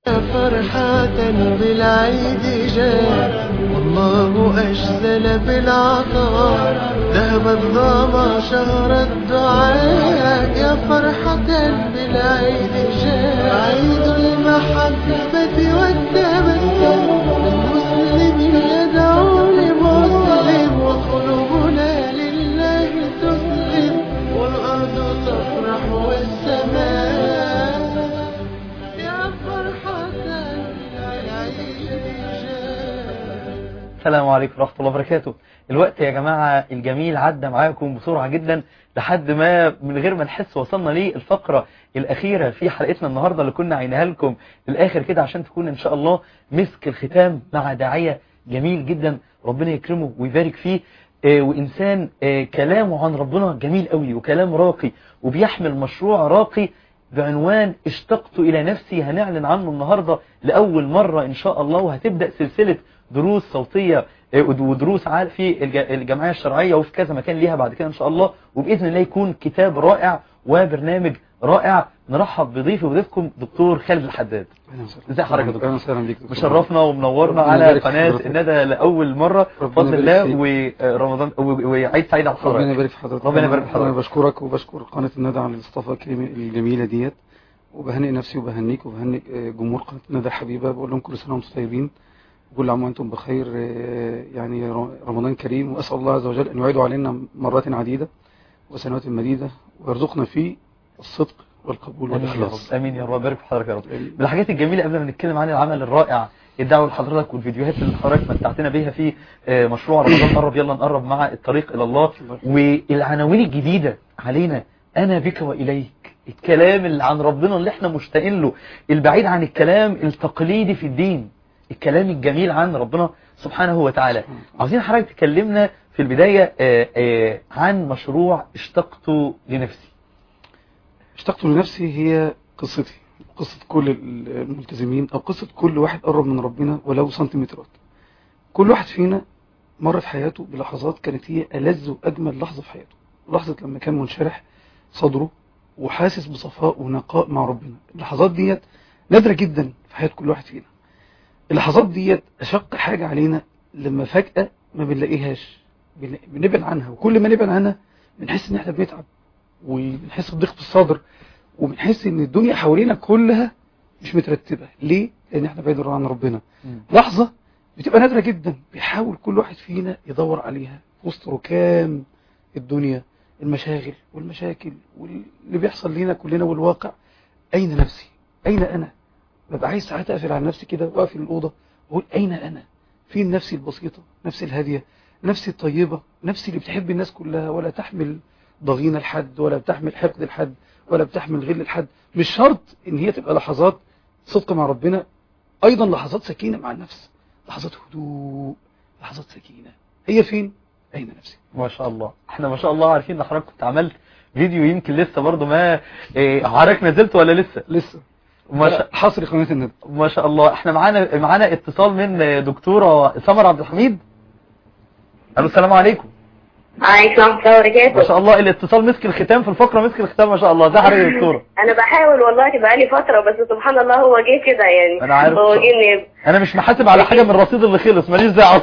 فرحة بالعيد جاء والله أجزل بالعطاء ذهب الظما شهر الدعاء يا فرحة بالعيد جاء عيد المحبة والتبسم المسلم يدعو لمسلم وقلوبنا لله تسلم والأرض تفرح والسماء يا فرحة العيد جاء السلام عليكم ورحمة الله وبركاته الوقت يا جماعة الجميل عدى معاكم بسرعة جدا لحد ما من غير ما نحس وصلنا للفقرة الأخيرة في حلقتنا النهاردة اللي كنا عينها لكم الآخر كده عشان تكون إن شاء الله مسك الختام مع داعية جميل جدا ربنا يكرمه ويبارك فيه آه، وإنسان آه، كلامه عن ربنا جميل قوي وكلام راقي وبيحمل مشروع راقي بعنوان اشتقت إلى نفسي هنعلن عنه النهاردة لأول مرة إن شاء الله وهتبدأ سلسلة دروس صوتية آه، ودروس عال في الج- الجمعية الشرعية وفي كذا مكان ليها بعد كده إن شاء الله وبإذن الله يكون كتاب رائع وبرنامج رائع نرحب بضيفي وضيفكم دكتور خالد الحداد اهلا وسهلا ازي حضرتك يا دكتور؟ اهلا وسهلا بيك دكتور. مشرفنا ومنورنا ربنا على يبارك في قناة حضرتك. الندى لأول مرة ربنا بفضل يبارك الله ورمضان و- وعيد سعيد على ربنا حضرتك يبارك في حضرتك ربنا يبارك في انا حضرتك بشكرك وبشكر قناه الندى على الاستضافه الكريمة- الجميله ديت وبهنئ نفسي وبهنيك وبهنئ آه، جمهور قناه الندى الحبيبه بقول لهم كل سنه وانتم طيبين كل عام وانتم بخير آه، يعني ر- رمضان كريم واسال الله عز وجل ان يعيده علينا مرات عديده وسنوات مديده ويرزقنا فيه الصدق والقبول امين يا والاخلاص رب امين يا رب بارك في حضرتك يا رب من الحاجات الجميله قبل ما نتكلم عن العمل الرائع الدعوه لحضرتك والفيديوهات اللي حضرتك متعتنا بيها في آه، مشروع رمضان قرب يلا نقرب مع الطريق الى الله والعناوين الجديده علينا انا بك واليك الكلام اللي عن ربنا اللي احنا مشتاقين له البعيد عن الكلام التقليدي في الدين الكلام الجميل عن ربنا سبحانه وتعالى عاوزين حضرتك تكلمنا في البدايه آه، آه، عن مشروع اشتقت لنفسي اشتقت لنفسي هي قصتي قصة كل الملتزمين أو قصة كل واحد قرب من ربنا ولو سنتيمترات كل واحد فينا مر في حياته بلحظات كانت هي ألذ وأجمل لحظة في حياته لحظة لما كان منشرح صدره وحاسس بصفاء ونقاء مع ربنا اللحظات ديت نادرة جدا في حياة كل واحد فينا اللحظات ديت أشق حاجة علينا لما فجأة ما بنلاقيهاش بن- بنبعد عنها وكل ما نبعد عنها بنحس ان احنا بنتعب وبنحس بضيق في الصدر وبنحس ان الدنيا حوالينا كلها مش مترتبة ليه؟ لان احنا بعيد عن ربنا لحظة بتبقى نادرة جدا بيحاول كل واحد فينا يدور عليها في وسط ركام الدنيا المشاغل والمشاكل واللي بيحصل لينا كلنا والواقع اين نفسي؟ اين انا؟ ببقى عايز ساعات اقفل على نفسي كده واقفل الاوضه واقول اين انا؟ فين نفسي البسيطه؟ نفسي الهاديه؟ نفسي الطيبه؟ نفسي اللي بتحب الناس كلها ولا تحمل ضغينه لحد ولا بتحمل حقد لحد ولا بتحمل غل لحد مش شرط ان هي تبقى لحظات صدق مع ربنا ايضا لحظات سكينه مع النفس لحظات هدوء لحظات سكينه هي فين؟ اين نفسي؟ ما شاء الله احنا ما شاء الله عارفين ان حضرتك كنت عملت فيديو يمكن لسه برضه ما إيه، حضرتك نزلت ولا لسه لسه ما شاء حصري قناه الندى ما شاء الله احنا معانا معانا اتصال من دكتوره سمر عبد الحميد الو السلام عليكم عليكم ورحمة الله وبركاته ما شاء الله الاتصال مسك الختام في الفقره مسك الختام ما شاء الله ده حضرتك يا دكتوره أنا بحاول والله بقالي فترة بس سبحان الله هو جه كده يعني أنا عارف هو طبعا. جه إن انا مش محاسب على حاجه من الرصيد اللي خلص ماليش دعوه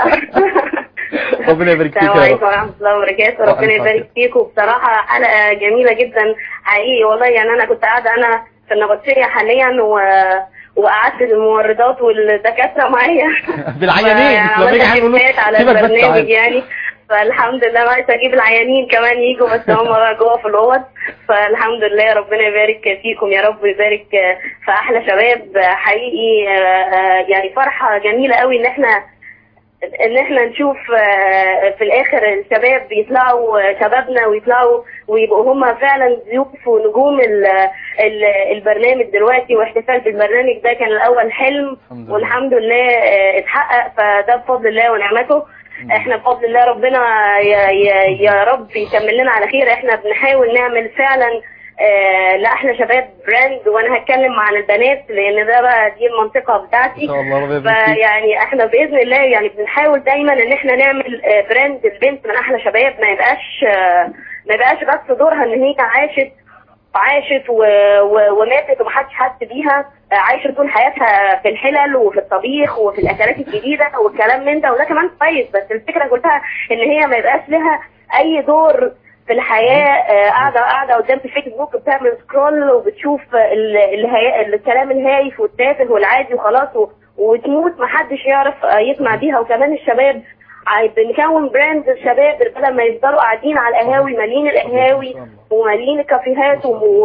ربنا يبارك فيك السلام يا عليكم رب ورحمة الله وبركاته وعليكم ربنا يبارك فيكم بصراحة حلقة جميلة جدا حقيقي والله يعني أنا كنت قاعدة أنا في النبطشية حاليا و وقعدت الممرضات والدكاترة معايا بالعيانين عملت لما يجي حد يقول له حسابات على سيبك بس البرنامج تعال. يعني فالحمد لله بقيت اجيب العيانين كمان يجوا بس هم بقى جوه في الاوض فالحمد لله ربنا يبارك فيكم يا رب ويبارك في احلى شباب حقيقي آه، يعني فرحه جميله قوي ان احنا ان احنا نشوف آه، في الاخر الشباب بيطلعوا آه، شبابنا ويطلعوا ويبقوا هم فعلا ضيوف ونجوم ال- ال- البرنامج دلوقتي واحتفال بالبرنامج ده كان الاول حلم الحمد لله. والحمد لله آه، اتحقق فده بفضل الله ونعمته احنا بفضل الله ربنا يا, يا, يا رب يكمل لنا على خير احنا بنحاول نعمل فعلا آه لاحلى شباب براند وانا هتكلم عن البنات لان ده بقى دي المنطقه ان بتاعتي شاء الله ربنا يبارك فيك فيعني احنا باذن الله يعني بنحاول دايما ان احنا نعمل آه، براند البنت من احلى شباب ما يبقاش آه، ما يبقاش بس دورها ان هي عاشت عاشت و... و... وماتت ومحدش حس بيها آه، عايشه طول حياتها في الحلل وفي الطبيخ وفي الاكلات الجديده والكلام من ده وده كمان كويس بس الفكره كلها ان هي ما يبقاش لها اي دور في الحياه آه، قاعده قاعده قدام الفيسبوك بتعمل سكرول وبتشوف ال- الهي... الكلام الهايف والتافه والعادي وخلاص و... وتموت محدش يعرف آه، يسمع بيها وكمان الشباب عاي- بنكون براند الشباب بدل ما يفضلوا قاعدين على القهاوي مالين القهاوي ومالين الكافيهات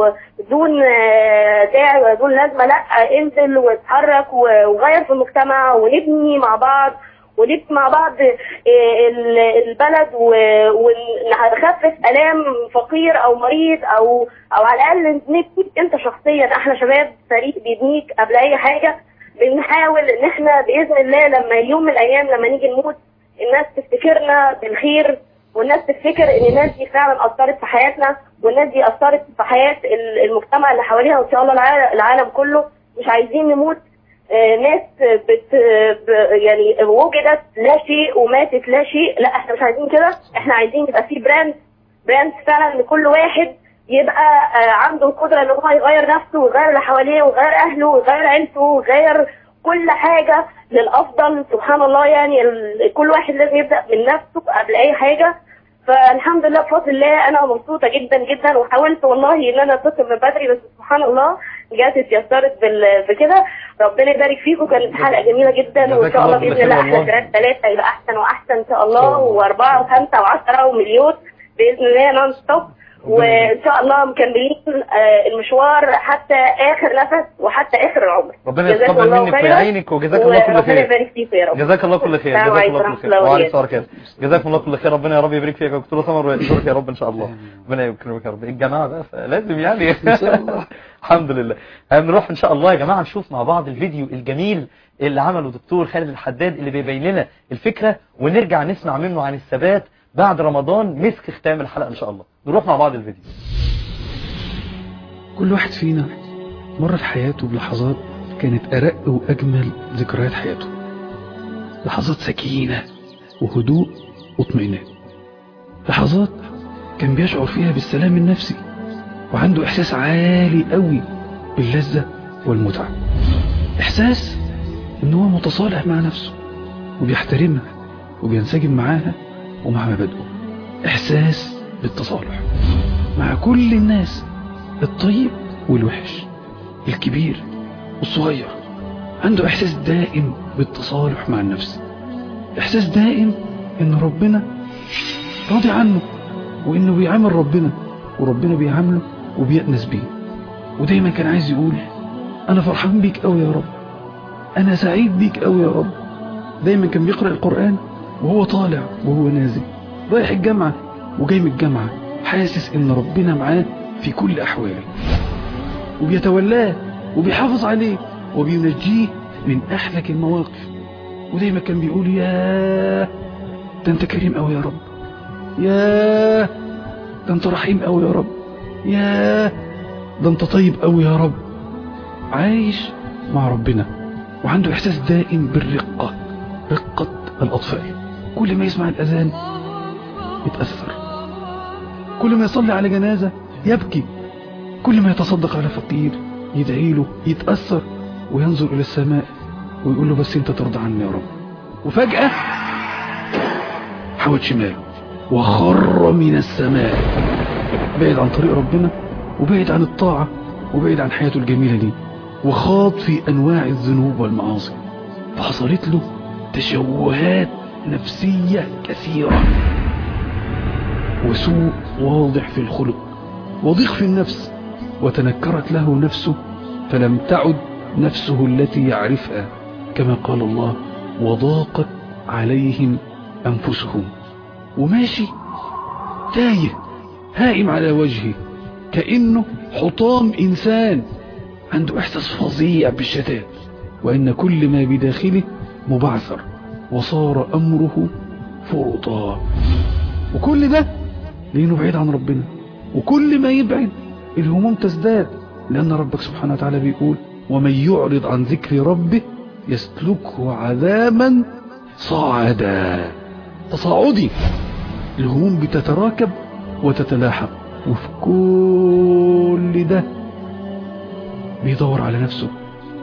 ودون آه، داعي ولا دون لازمه لا انزل واتحرك و- وغير في المجتمع ونبني مع بعض ونبني مع بعض آه، ال- البلد و- ونخفف الام فقير او مريض او او على الاقل نبنيك انت شخصيا احنا شباب فريق بيبنيك قبل اي حاجه بنحاول ان احنا باذن الله لما يوم من الايام لما نيجي نموت الناس تفتكرنا بالخير والناس تفتكر ان الناس دي فعلا اثرت في حياتنا والناس دي اثرت في حياه ال- المجتمع اللي حواليها وان شاء الله العالم, العالم كله مش عايزين نموت آه، ناس بت ب يعني وجدت لا شيء وماتت لا شيء لا احنا مش عايزين كده احنا عايزين يبقى في براند براند فعلا ان كل واحد يبقى آه، عنده القدره ان هو يغير نفسه ويغير اللي حواليه ويغير اهله ويغير عيلته ويغير كل حاجه للافضل سبحان الله يعني ال- كل واحد لازم يبدا من نفسه قبل اي حاجه فالحمد لله بفضل الله انا مبسوطه جدا جدا وحاولت والله ان انا اتصل من بدري بس سبحان الله جات اتيسرت بال- بكده ربنا يبارك فيكم كانت حلقه جميله جدا وان جزاك شاء الله الله باذن الله خير والله. احلى ثلاث ثلاثه يبقى احسن واحسن ان شاء الله واربعه وخمسه وعشره ومليون باذن الله نون ستوب وان شاء الله مكملين آه، المشوار حتى اخر نفس وحتى اخر العمر ربنا جزاكم يتقبل الله منك خيرا. ويعينك وجزاك الله كل وربنا خير يبارك فيكم يا رب جزاك الله كل خير السلام جزاك الله عليكم كل ورحمة خير الله وعليكم وبركاته. السلام وبركاته جزاكم الله كل خير ربنا يا رب يبارك فيك يا دكتور سمر ويزورك يا رب ان شاء الله ربنا يكرمك يا رب الجماعه بقى لازم يعني إن شاء الله. الحمد لله هنروح ان شاء الله يا جماعه نشوف مع بعض الفيديو الجميل اللي عمله دكتور خالد الحداد اللي بيبين لنا الفكره ونرجع نسمع منه عن الثبات بعد رمضان مسك ختام الحلقه ان شاء الله نروح مع بعض الفيديو كل واحد فينا مرت حياته بلحظات كانت أرق وأجمل ذكريات حياته لحظات سكينة وهدوء واطمئنان لحظات كان بيشعر فيها بالسلام النفسي وعنده إحساس عالي قوي باللذة والمتعة إحساس إن هو متصالح مع نفسه وبيحترمها وبينسجم معاها ومع مبادئه إحساس بالتصالح مع كل الناس الطيب والوحش الكبير والصغير عنده إحساس دائم بالتصالح مع النفس إحساس دائم إن ربنا راضي عنه وإنه بيعامل ربنا وربنا بيعامله وبيأنس بيه ودايما كان عايز يقول أنا فرحان بيك أوي يا رب أنا سعيد بيك أوي يا رب دايما كان بيقرأ القرآن وهو طالع وهو نازل رايح الجامعة وجاي من الجامعة حاسس إن ربنا معاه في كل أحواله وبيتولاه وبيحافظ عليه وبينجيه من أحلك المواقف ودايما كان بيقول يا ده أنت كريم أوي يا رب يا ده أنت رحيم أوي يا رب يا ده أنت طيب أوي يا رب عايش مع ربنا وعنده إحساس دائم بالرقة رقة الأطفال كل ما يسمع الأذان يتأثر كل ما يصلي على جنازة يبكي كل ما يتصدق على فقير يدعي له يتأثر وينظر إلى السماء ويقول له بس أنت ترضى عني يا رب وفجأة حوت شماله وخر من السماء بعد عن طريق ربنا وبعد عن الطاعة وبعد عن حياته الجميلة دي وخاض في أنواع الذنوب والمعاصي فحصلت له تشوهات نفسية كثيرة وسوء واضح في الخلق وضيق في النفس وتنكرت له نفسه فلم تعد نفسه التي يعرفها كما قال الله وضاقت عليهم أنفسهم وماشي تايه هائم على وجهه كأنه حطام إنسان عنده إحساس فظيع بالشتات وإن كل ما بداخله مبعثر وصار أمره فرطا وكل ده لأنه بعيد عن ربنا وكل ما يبعد الهموم تزداد لأن ربك سبحانه وتعالى بيقول ومن يعرض عن ذكر ربه يسلكه عذابا صعدا تصاعدي الهموم بتتراكب وتتلاحق وفي كل ده بيدور على نفسه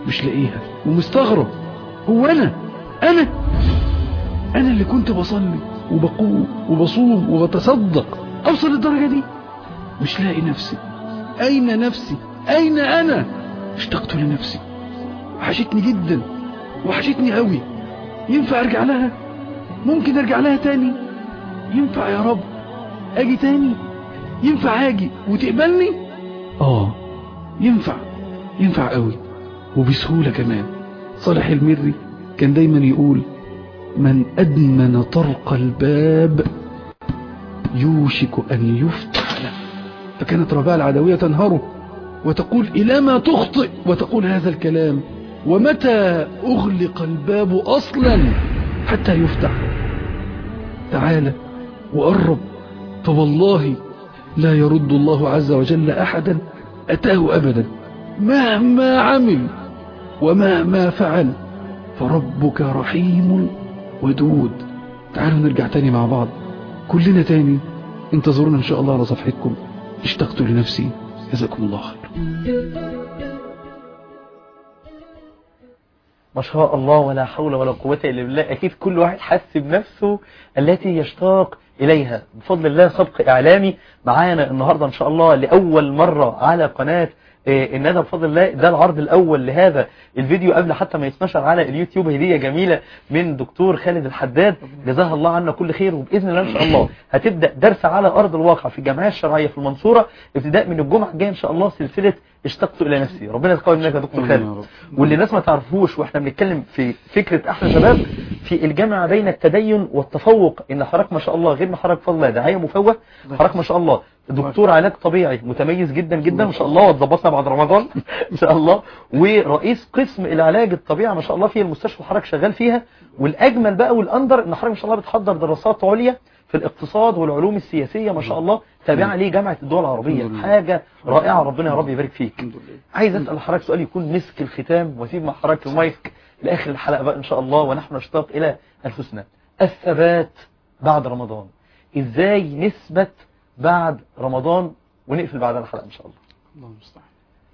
مش لاقيها ومستغرب هو انا انا انا اللي كنت بصلي وبقوم وبصوم وبتصدق اوصل للدرجة دي مش لاقي نفسي اين نفسي اين انا اشتقت لنفسي وحشتني جدا وحشتني قوي ينفع ارجع لها ممكن ارجع لها تاني ينفع يا رب اجي تاني ينفع اجي وتقبلني اه ينفع ينفع قوي وبسهولة كمان صالح المري كان دايما يقول من أدمن طرق الباب يوشك أن يفتح له فكانت رباع العدوية تنهره وتقول إلى ما تخطئ وتقول هذا الكلام ومتى أغلق الباب أصلا حتى يفتح تعالى وقرب فوالله لا يرد الله عز وجل أحدا أتاه أبدا مهما عمل ومهما فعل فربك رحيم ودود تعالوا نرجع تاني مع بعض كلنا تاني انتظرونا ان شاء الله على صفحتكم اشتقت لنفسي جزاكم الله خير ما شاء الله ولا حول ولا قوة إلا بالله أكيد كل واحد حس بنفسه التي يشتاق إليها بفضل الله سبق إعلامي معانا النهاردة إن شاء الله لأول مرة على قناة إيه الندى بفضل الله ده العرض الأول لهذا الفيديو قبل حتى ما يتنشر على اليوتيوب هدية جميلة من دكتور خالد الحداد جزاها الله عنا كل خير وبإذن الله إن شاء الله هتبدأ درس على أرض الواقع في الجمعية الشرعية في المنصورة ابتداء من الجمعة الجاية إن شاء الله سلسلة اشتقت إلى نفسي ربنا يتقبل منك يا دكتور خالد واللي الناس ما تعرفوش واحنا بنتكلم في فكرة احلى شباب في الجامعة بين التدين والتفوق ان حضرتك ما شاء الله غير ما حضرتك فضل الله داعية مفوه حضرتك ما شاء الله دكتور علاج طبيعي متميز جدا جدا ما شاء الله واتظبطنا بعد رمضان ان شاء الله ورئيس قسم العلاج الطبيعي ما شاء الله في المستشفى حضرتك شغال فيها والاجمل بقى والاندر ان حضرتك ما شاء الله بتحضر دراسات عليا في الاقتصاد والعلوم السياسية ما شاء الله تابعة ليه جامعة الدول العربية حاجة رائعة ربنا يا رب يبارك فيك الحمد لله عايز اسال حضرتك سؤال يكون مسك الختام واسيب مع حضرتك المايك لاخر الحلقه بقى ان شاء الله ونحن نشتاق الى الحسنى الثبات بعد رمضان ازاي نثبت بعد رمضان ونقفل بعد الحلقه ان شاء الله الله المستعان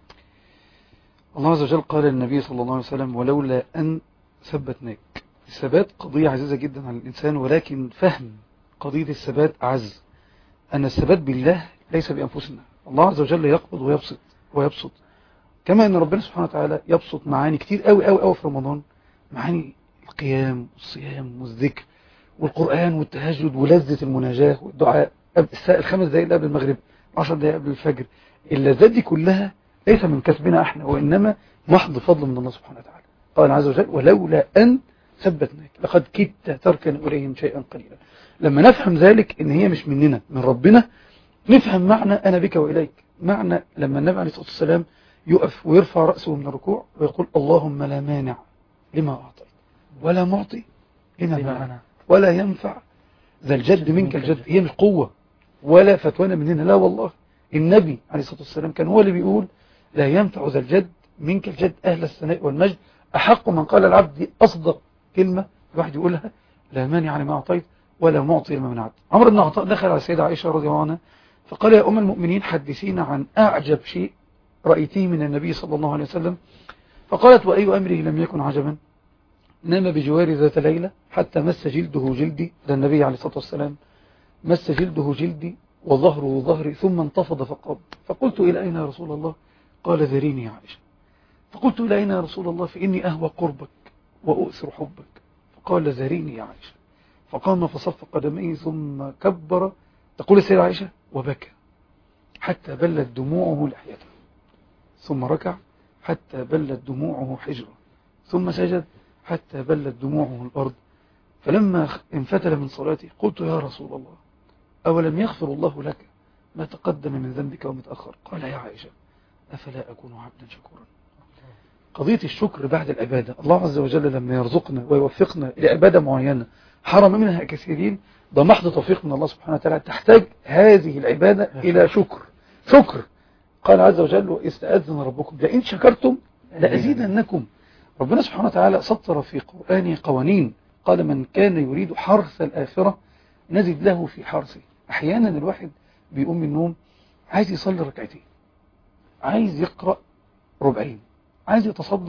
الله عز وجل قال للنبي صلى الله عليه وسلم ولولا أن ثبتناك الثبات قضية عزيزة جدا على الإنسان ولكن فهم قضية الثبات أعز أن الثبات بالله ليس بأنفسنا الله عز وجل يقبض ويبسط ويبسط كما أن ربنا سبحانه وتعالى يبسط معاني كتير قوي قوي قوي في رمضان معاني القيام والصيام والذكر والقرآن والتهجد ولذة المناجاة والدعاء قبل الساعة الخمس دقائق قبل المغرب عشر دقائق قبل الفجر اللذات دي كلها ليس من كسبنا احنا وإنما محض فضل من الله سبحانه وتعالى قال عز وجل ولولا أن ثبتناك لقد كدت تركن إليهم شيئا قليلا لما نفهم ذلك ان هي مش مننا من ربنا نفهم معنى أنا بك وإليك معنى لما النبي عليه الصلاة والسلام يقف ويرفع رأسه من الركوع ويقول اللهم لا مانع لما أعطيت ولا معطي لما منع ولا ينفع ذا الجد منك الجد هي مش قوة ولا فتوانا مننا لا والله النبي عليه الصلاة والسلام كان هو اللي بيقول لا ينفع ذا الجد منك الجد أهل الثناء والمجد أحق من قال العبد دي أصدق كلمة الواحد يقولها لا مانع لما أعطيت ولا معطي لما منعت عمر بن عطاء دخل على السيدة عائشة رضي الله عنها فقال يا أم المؤمنين حدثينا عن أعجب شيء رأيتيه من النبي صلى الله عليه وسلم فقالت وأي أمره لم يكن عجبا نام بجواري ذات ليلة حتى مس جلده جلدي ده النبي عليه الصلاة والسلام مس جلده جلدي وظهره ظهري ثم انتفض فقام فقلت إلى أين يا رسول الله قال ذريني يا عائشة فقلت إلى أين يا رسول الله فإني أهوى قربك وأؤثر حبك فقال ذريني يا عائشة فقام فصف قدميه ثم كبر تقول السيدة عائشة وبكى حتى بلت دموعه لحيته ثم ركع حتى بلت دموعه حجرة ثم سجد حتى بلت دموعه الأرض فلما انفتل من صلاته قلت يا رسول الله أولم يغفر الله لك ما تقدم من ذنبك وما تأخر قال يا عائشة أفلا أكون عبدا شكورا قضية الشكر بعد العبادة الله عز وجل لما يرزقنا ويوفقنا لعبادة معينة حرم منها كثيرين ده محض توفيق من الله سبحانه وتعالى تحتاج هذه العبادة إلى شكر شكر قال عز وجل واستأذن ربكم لئن شكرتم لأزيدنكم ربنا سبحانه وتعالى سطر في قرآنه قوانين قال من كان يريد حرث الآخرة نزد له في حرثه أحيانا الواحد بيقوم من النوم عايز يصلي ركعتين عايز يقرأ ربعين عايز يتصدق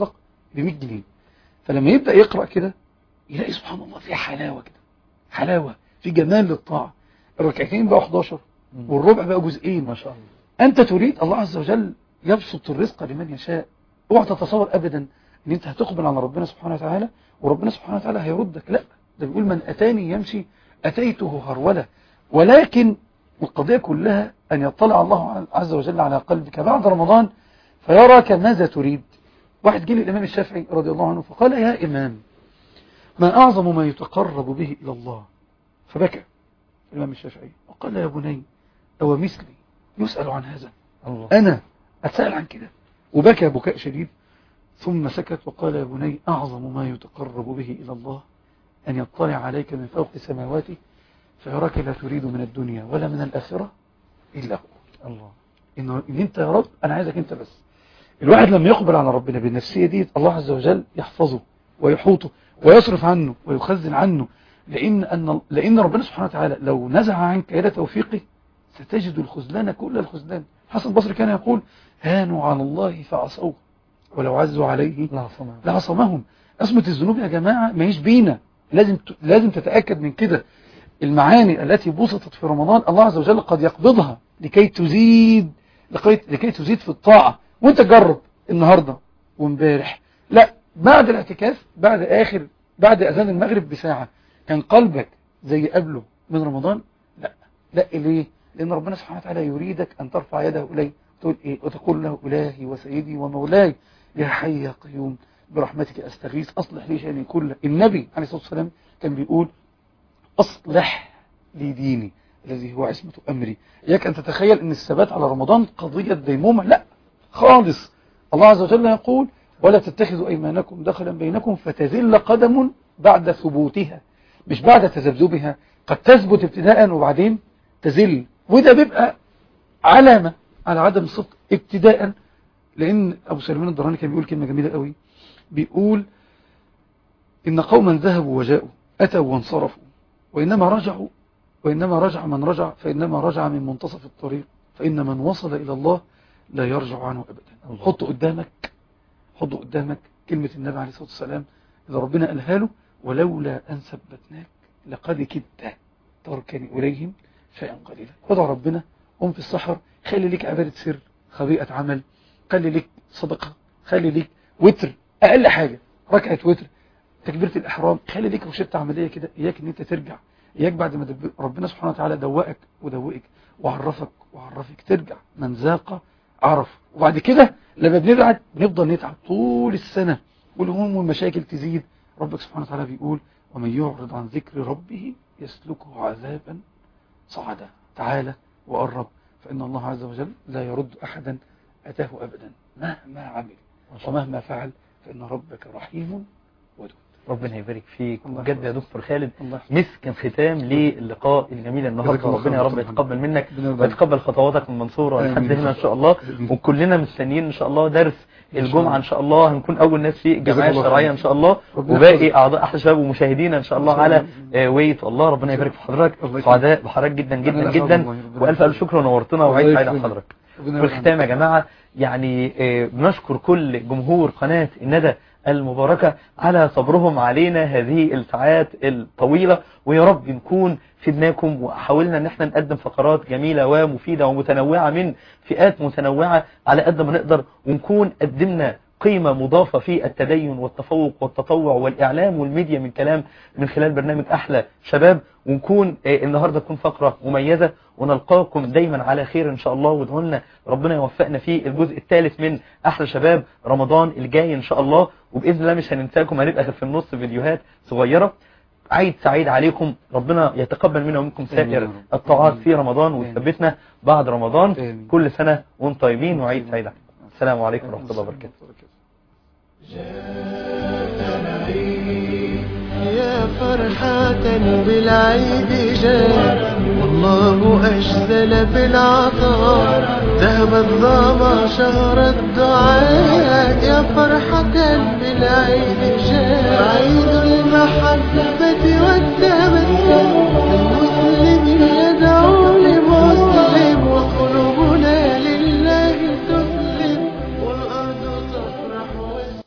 ب 100 جنيه فلما يبدا يقرا كده يلاقي سبحان الله في حلاوه كده حلاوه في جمال للطاعه الركعتين بقى 11 والربع بقى جزئين ما شاء الله انت تريد الله عز وجل يبسط الرزق لمن يشاء اوعى تتصور ابدا ان انت هتقبل على ربنا سبحانه وتعالى وربنا سبحانه وتعالى هيردك لا ده بيقول من اتاني يمشي اتيته هروله ولكن القضيه كلها ان يطلع الله عز وجل على قلبك بعد رمضان فيراك ماذا تريد واحد جه للامام الشافعي رضي الله عنه فقال يا امام ما اعظم ما يتقرب به الى الله فبكى الامام الشافعي وقال يا بني او مثلي يسال عن هذا الله أنا أتسأل عن كده وبكى بكاء شديد ثم سكت وقال يا بني أعظم ما يتقرب به إلى الله أن يطلع عليك من فوق سماواته فيراك لا تريد من الدنيا ولا من الآخرة إلا هو الله إنه إن أنت يا رب أنا عايزك أنت بس الواحد لما يقبل على ربنا بالنفسية دي الله عز وجل يحفظه ويحوطه ويصرف عنه ويخزن عنه لأن, أن لأن ربنا سبحانه وتعالى لو نزع عنك يد توفيقه ستجد الخذلان كل الخذلان حسن البصري كان يقول هانوا على الله فعصوه ولو عزوا عليه لا صنع لعصمهم أسمة الذنوب يا جماعة ما هيش بينا لازم ت- لازم تتأكد من كده المعاني التي بسطت في رمضان الله عز وجل قد يقبضها لكي تزيد لكي, لكي تزيد في الطاعة وانت جرب النهاردة وامبارح لا بعد الاعتكاف بعد آخر بعد أذان المغرب بساعة كان قلبك زي قبله من رمضان لا لا ليه لأن ربنا سبحانه وتعالى يريدك أن ترفع يده إليه تقول إيه وتقول له إلهي وسيدي ومولاي يا حي يا قيوم برحمتك أستغيث أصلح لي شأني كله النبي عليه الصلاة والسلام كان بيقول أصلح لي ديني الذي هو عصمة أمري إياك أن تتخيل أن الثبات على رمضان قضية ديمومة لا خالص الله عز وجل يقول ولا تتخذوا أيمانكم دخلا بينكم فتزل قدم بعد ثبوتها مش بعد تذبذبها قد تثبت ابتداء وبعدين تزل وده بيبقى علامة على عدم صدق ابتداء لأن أبو سليمان الدراني كان بيقول كلمة جميلة قوي بيقول إن قوما ذهبوا وجاءوا أتوا وانصرفوا وإنما رجعوا وإنما رجع من رجع فإنما رجع من منتصف الطريق فإن من وصل إلى الله لا يرجع عنه أبدا الله. حط قدامك حط قدامك كلمة النبي عليه الصلاة والسلام إذا ربنا قالها له ولولا أن ثبتناك لقد كدت تركني إليهم شيئا قليلا ادعو ربنا قم في السحر خلي لك عبادة سر خبيئة عمل خلي لك صدقة خلي لك وتر أقل حاجة ركعة وتر تكبيرة الإحرام خلي لك روشتة عملية كده إياك إن أنت ترجع إياك بعد ما دب... ربنا سبحانه وتعالى دوقك ودوقك وعرفك وعرفك ترجع من ذاق عرف وبعد كده لما بنبعد بنفضل نتعب طول السنة والهموم والمشاكل تزيد ربك سبحانه وتعالى بيقول ومن يعرض عن ذكر ربه يسلكه عذابا صعدا تعالى وقرب فإن الله عز وجل لا يرد أحدا أتاه أبدا مهما عمل ومهما فعل فإن ربك رحيم ودود ربنا يبارك فيك الله بجد يا يحفظك. دكتور خالد الله يحفظك. مسك الختام للقاء الجميل جزاك النهارده الله ربنا يا خير رب دكتور يتقبل منك ربنا يرضى ويتقبل خطواتك من منصورة آمين. لحد هنا ان شاء الله آمين. وكلنا مستنيين ان شاء الله درس إن شاء الجمعة الله. ان شاء الله هنكون اول ناس في الجمعية جزاك الله الشرعية خير. ان شاء الله ربنا وباقي يحفظك. اعضاء احلى شباب ومشاهدينا ان شاء الله إن شاء على الله. آه، ويت الله ربنا يبارك في حضرتك الله يكرمك. سعداء بحضرتك جدا جدا أنا جدا أسعد والله. ربنا والف الف يكرمك. شكر ونورتنا الله وعيد سعيد على يكرمك. حضرتك ربنا في الختام يا يرحمك. جماعة يعني آه، بنشكر كل جمهور قناة الندى المباركة على صبرهم علينا هذه الساعات الطويلة ويا رب نكون فدناكم وحاولنا ان احنا نقدم فقرات جميلة ومفيدة ومتنوعة من فئات متنوعة على قد ما نقدر ونكون قدمنا قيمة مضافة في التدين والتفوق والتطوع والإعلام والميديا من كلام من خلال برنامج أحلى شباب ونكون آه، النهاردة تكون فقرة مميزة ونلقاكم دايما على خير إن شاء الله وادعوا لنا ربنا يوفقنا في الجزء الثالث من أحلى شباب رمضان الجاي إن شاء الله وبإذن الله مش هننساكم هنبقى في النص فيديوهات صغيرة عيد سعيد عليكم ربنا يتقبل منا ومنكم آمين يا سائر رب. الطاعات آمين. في رمضان آمين. ويثبتنا بعد رمضان آمين. كل سنة وانتم طيبين وعيد سعيد عليكم السلام عليكم ورحمة الله وبركاته يا فرحة بالعيد جاء والله أجزل بالعطاء ذهب الظما شهر الدعاء يا فرحة بالعيد جاء عيد المحبة والتبسم